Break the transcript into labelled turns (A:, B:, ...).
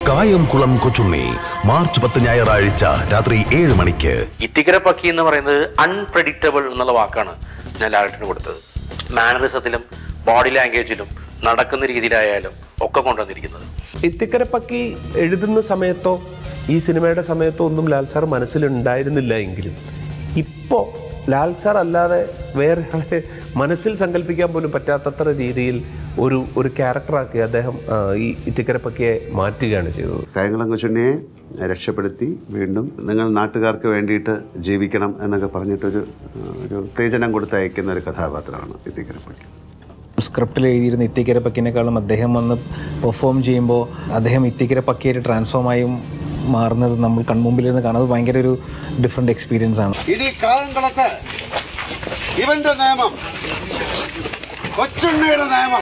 A: Kayamkulam Kochunni March പത്ത് ഞായറാഴ്ച രാത്രി ഏഴ് മണിക്ക്
B: ഇത്തിക്കര പക്കി എന്ന് പറയുന്നത് അൺപ്രഡിക്റ്റബിൾ എന്നുള്ള വാക്കാണ് ഞാൻ ലാലേട്ടന് കൊടുത്തത് മാനറിസത്തിലും ബോഡി ലാംഗ്വേജിലും നടക്കുന്ന രീതിയിലായാലും ഒക്കെ കൊണ്ടുവന്നിരിക്കുന്നത്
C: ഇത്തിക്കരപ്പക്കി എഴുതുന്ന സമയത്തോ ഈ സിനിമയുടെ സമയത്തോ ഒന്നും ലാൽ സാർ മനസ്സിലുണ്ടായിരുന്നില്ല എങ്കിലും ഇപ്പോൾ ലാൽ സാർ അല്ലാതെ വേറെ ആളെ മനസ്സിൽ സങ്കല്പിക്കാൻ പോലും പറ്റാത്തത്ര രീതിയിൽ ഒരു ഒരു ക്യാരക്ടറാക്കി അദ്ദേഹം ആ, ഈ ഇത്തിക്കരപ്പക്കിയെ മാറ്റുകയാണ് ചെയ്തത്
D: കായംകുളം കൊച്ചുണ്ണിയെ രക്ഷപ്പെടുത്തി വീണ്ടും നിങ്ങൾ നാട്ടുകാർക്ക് വേണ്ടിയിട്ട് ജീവിക്കണം എന്നൊക്കെ പറഞ്ഞിട്ടൊരു ആ, ഒരു ഉത്തേജനം കൊടുത്തയക്കുന്ന ഒരു കഥാപാത്രമാണ് ഇത്തിക്കരപ്പള്ളി
E: സ്ക്രിപ്റ്റിൽ എഴുതിയിരുന്ന ഇത്തിക്കര പക്കിനേക്കാളും അദ്ദേഹം വന്ന് പെർഫോം ചെയ്യുമ്പോൾ അദ്ദേഹം ഇത്തിക്കര പക്കിയായിട്ട് ട്രാൻസ്ഫോമായും മാറുന്നത് നമ്മൾ കൺമുമ്പിൽ നിന്ന് കാണുന്നത് ഭയങ്കര ഒരു ഡിഫറെൻറ്റ് എക്സ്പീരിയൻസ് ആണ്
D: ഇനി കായംകുളത്ത് ഇവന്റെ നിയമം കൊച്ചുണ്ണിയുടെ നിയമം